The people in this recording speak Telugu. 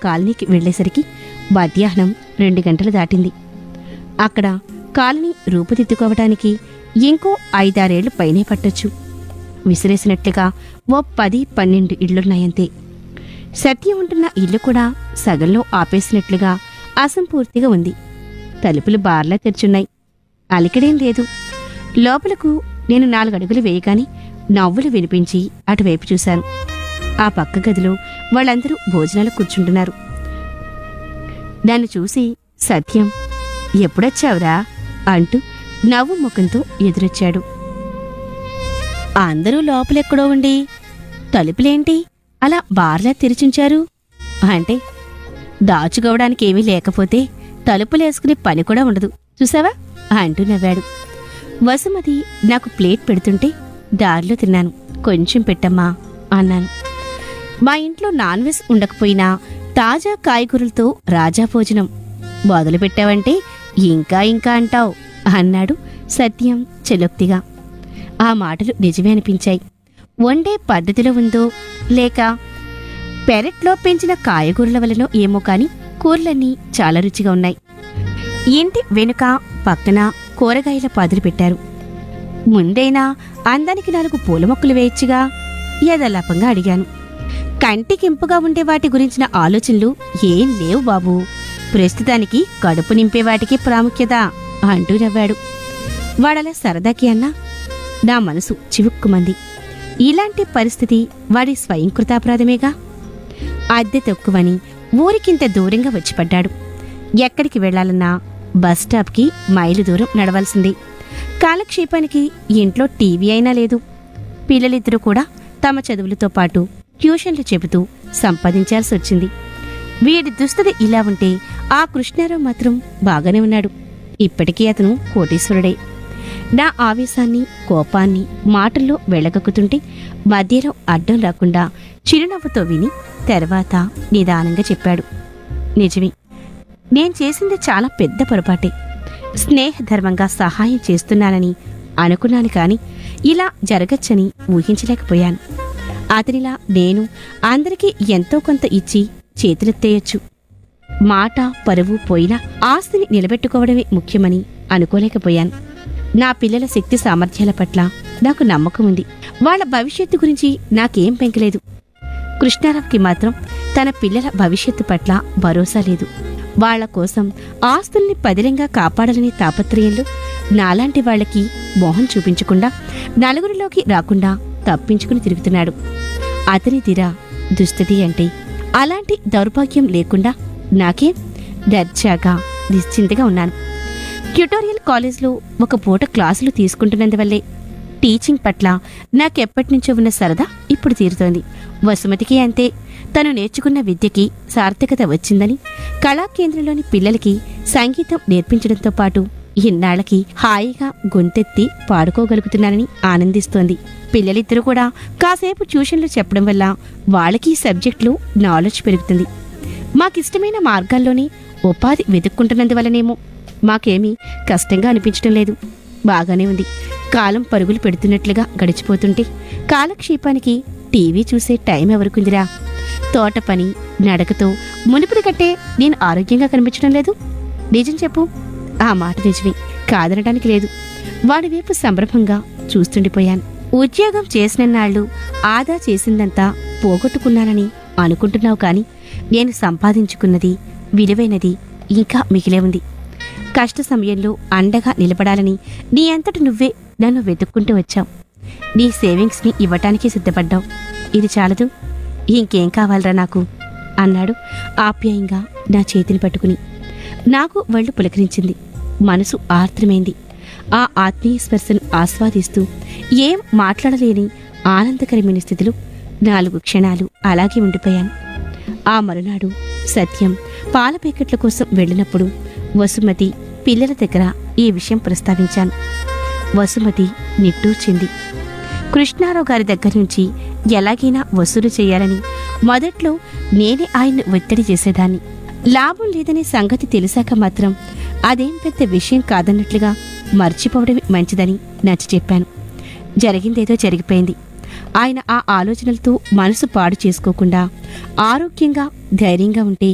కాలనీకి వెళ్ళేసరికి మధ్యాహ్నం రెండు గంటలు దాటింది అక్కడ కాలనీ రూపుదిద్దుకోవటానికి ఇంకో ఐదారేళ్లు పైనే పట్టొచ్చు విసిరేసినట్లుగా ఓ పది పన్నెండు ఇళ్లున్నాయంతే సత్యం ఉంటున్న ఇల్లు కూడా సగంలో ఆపేసినట్లుగా అసంపూర్తిగా ఉంది తలుపులు బార్లా తెరుచున్నాయి అలికడేం లేదు లోపలకు నేను నాలుగు అడుగులు వేయగాని నవ్వులు వినిపించి అటువైపు చూశాను ఆ పక్క గదిలో వాళ్ళందరూ భోజనాలు కూర్చుంటున్నారు దాన్ని చూసి సత్యం ఎప్పుడొచ్చావురా అంటూ నవ్వు ముఖంతో ఎదురొచ్చాడు అందరూ లోపలెక్కడో ఉండి తలుపులేంటి అలా బార్లా తెరిచుంచారు అంటే దాచుకోవడానికి ఏమీ లేకపోతే తలుపులేసుకునే పని కూడా ఉండదు చూసావా అంటూ నవ్వాడు వసుమతి నాకు ప్లేట్ పెడుతుంటే దారిలో తిన్నాను కొంచెం పెట్టమ్మా అన్నాను మా ఇంట్లో నాన్ వెజ్ ఉండకపోయినా తాజా కాయగూరలతో రాజా భోజనం మొదలు పెట్టావంటే ఇంకా ఇంకా అంటావు అన్నాడు సత్యం చెలొక్తిగా ఆ మాటలు నిజమే అనిపించాయి వండే పద్ధతిలో ఉందో లేక పెరట్లో పెంచిన కాయగూరల వలనో ఏమో కాని కూరలన్నీ చాలా రుచిగా ఉన్నాయి ఇంటి వెనుక పక్కన కూరగాయల పాదులు పెట్టారు ముందైనా అందానికి నాలుగు పూల మొక్కలు వేయచ్చుగా యథాలాపంగా అడిగాను కంటికింపుగా ఉండే వాటి గురించిన ఆలోచనలు ఏం లేవు బాబు ప్రస్తుతానికి కడుపు నింపే వాటికి ప్రాముఖ్యత అంటూ నవ్వాడు వాడలా సరదాకి అన్నా నా మనసు చివుక్కుమంది ఇలాంటి పరిస్థితి వాడి స్వయంకృతాపరాధమేగా అద్దె తక్కువని ఊరికింత దూరంగా వచ్చి పడ్డాడు ఎక్కడికి వెళ్లాలన్నా బస్ స్టాప్కి మైలు దూరం నడవాల్సిందే కాలక్షేపానికి ఇంట్లో టీవీ అయినా లేదు పిల్లలిద్దరూ కూడా తమ చదువులతో పాటు ట్యూషన్లు చెబుతూ సంపాదించాల్సి వచ్చింది వీడి దుస్థితి ఇలా ఉంటే ఆ కృష్ణారావు మాత్రం బాగానే ఉన్నాడు ఇప్పటికీ అతను కోటీశ్వరుడే నా ఆవేశాన్ని కోపాన్ని మాటల్లో వెళ్ళగక్కుతుంటే మధ్యలో అడ్డం రాకుండా చిరునవ్వుతో విని తర్వాత నిదానంగా చెప్పాడు నిజమే నేను చేసింది చాలా పెద్ద పొరపాటే స్నేహధర్మంగా సహాయం చేస్తున్నానని అనుకున్నాను కాని ఇలా జరగచ్చని ఊహించలేకపోయాను అతనిలా నేను అందరికీ ఎంతో కొంత ఇచ్చి చేతులెత్తేయొచ్చు మాట పరువు పోయినా ఆస్తిని నిలబెట్టుకోవడమే ముఖ్యమని అనుకోలేకపోయాను నా పిల్లల శక్తి సామర్థ్యాల పట్ల నాకు నమ్మకం ఉంది వాళ్ళ భవిష్యత్తు గురించి నాకేం పెంకలేదు కృష్ణారావుకి మాత్రం తన పిల్లల భవిష్యత్తు పట్ల భరోసా లేదు వాళ్ళ కోసం ఆస్తుల్ని పదిలంగా కాపాడాలనే తాపత్రయంలో నాలాంటి వాళ్ళకి మోహం చూపించకుండా నలుగురిలోకి రాకుండా తప్పించుకుని తిరుగుతున్నాడు అతని తీరా దుస్థితి అంటే అలాంటి దౌర్భాగ్యం లేకుండా నాకేం దర్జాగా నిశ్చింతగా ఉన్నాను ట్యుటోరియల్ కాలేజ్లో ఒక పూట క్లాసులు తీసుకుంటున్నందువల్లే టీచింగ్ పట్ల నాకెప్పటి నుంచో ఉన్న సరదా ఇప్పుడు తీరుతోంది వసుమతికి అంతే తను నేర్చుకున్న విద్యకి సార్థకత వచ్చిందని కళాకేంద్రంలోని పిల్లలకి సంగీతం నేర్పించడంతో పాటు ఇన్నాళ్లకి హాయిగా గొంతెత్తి పాడుకోగలుగుతున్నానని ఆనందిస్తోంది పిల్లలిద్దరూ కూడా కాసేపు ట్యూషన్లు చెప్పడం వల్ల వాళ్ళకి ఈ సబ్జెక్టులు నాలెడ్జ్ పెరుగుతుంది మాకిష్టమైన మార్గాల్లోనే ఉపాధి వెతుక్కుంటున్నందువల్లనేమో మాకేమీ కష్టంగా అనిపించడం లేదు బాగానే ఉంది కాలం పరుగులు పెడుతున్నట్లుగా గడిచిపోతుంటే కాలక్షేపానికి టీవీ చూసే టైం ఎవరికుందిరా తోట పని నడకతో మునుపుది కట్టే నేను ఆరోగ్యంగా కనిపించడం లేదు నిజం చెప్పు ఆ మాట నిజమే కాదనడానికి లేదు వాడి వైపు సంభ్రమంగా చూస్తుండిపోయాను ఉద్యోగం చేసినన్నాళ్ళు ఆదా చేసిందంతా పోగొట్టుకున్నానని అనుకుంటున్నావు కాని నేను సంపాదించుకున్నది విలువైనది ఇంకా మిగిలే ఉంది కష్ట సమయంలో అండగా నిలబడాలని నీ అంతటి నువ్వే నన్ను వెతుక్కుంటూ వచ్చావు నీ సేవింగ్స్ని ఇవ్వటానికి సిద్ధపడ్డావు ఇది చాలదు ఇంకేం కావాలరా నాకు అన్నాడు ఆప్యాయంగా నా చేతిని పట్టుకుని నాకు ఒళ్ళు పులకరించింది మనసు ఆర్ద్రమైంది ఆ ఆత్మీయ స్పర్శను ఆస్వాదిస్తూ ఏం మాట్లాడలేని ఆనందకరమైన స్థితిలో నాలుగు క్షణాలు అలాగే ఉండిపోయాను ఆ మరునాడు సత్యం పాల ప్యాకెట్ల కోసం వెళ్ళినప్పుడు వసుమతి పిల్లల దగ్గర ఈ విషయం ప్రస్తావించాను వసుమతి నిట్టూర్చింది కృష్ణారావు గారి దగ్గర నుంచి ఎలాగైనా వసూలు చేయాలని మొదట్లో నేనే ఆయన్ని ఒత్తిడి చేసేదాన్ని లాభం లేదనే సంగతి తెలిసాక మాత్రం అదేం పెద్ద విషయం కాదన్నట్లుగా మర్చిపోవడమే మంచిదని నచ్చి చెప్పాను జరిగిందేదో జరిగిపోయింది ఆయన ఆ ఆలోచనలతో మనసు పాడు చేసుకోకుండా ఆరోగ్యంగా ధైర్యంగా ఉంటే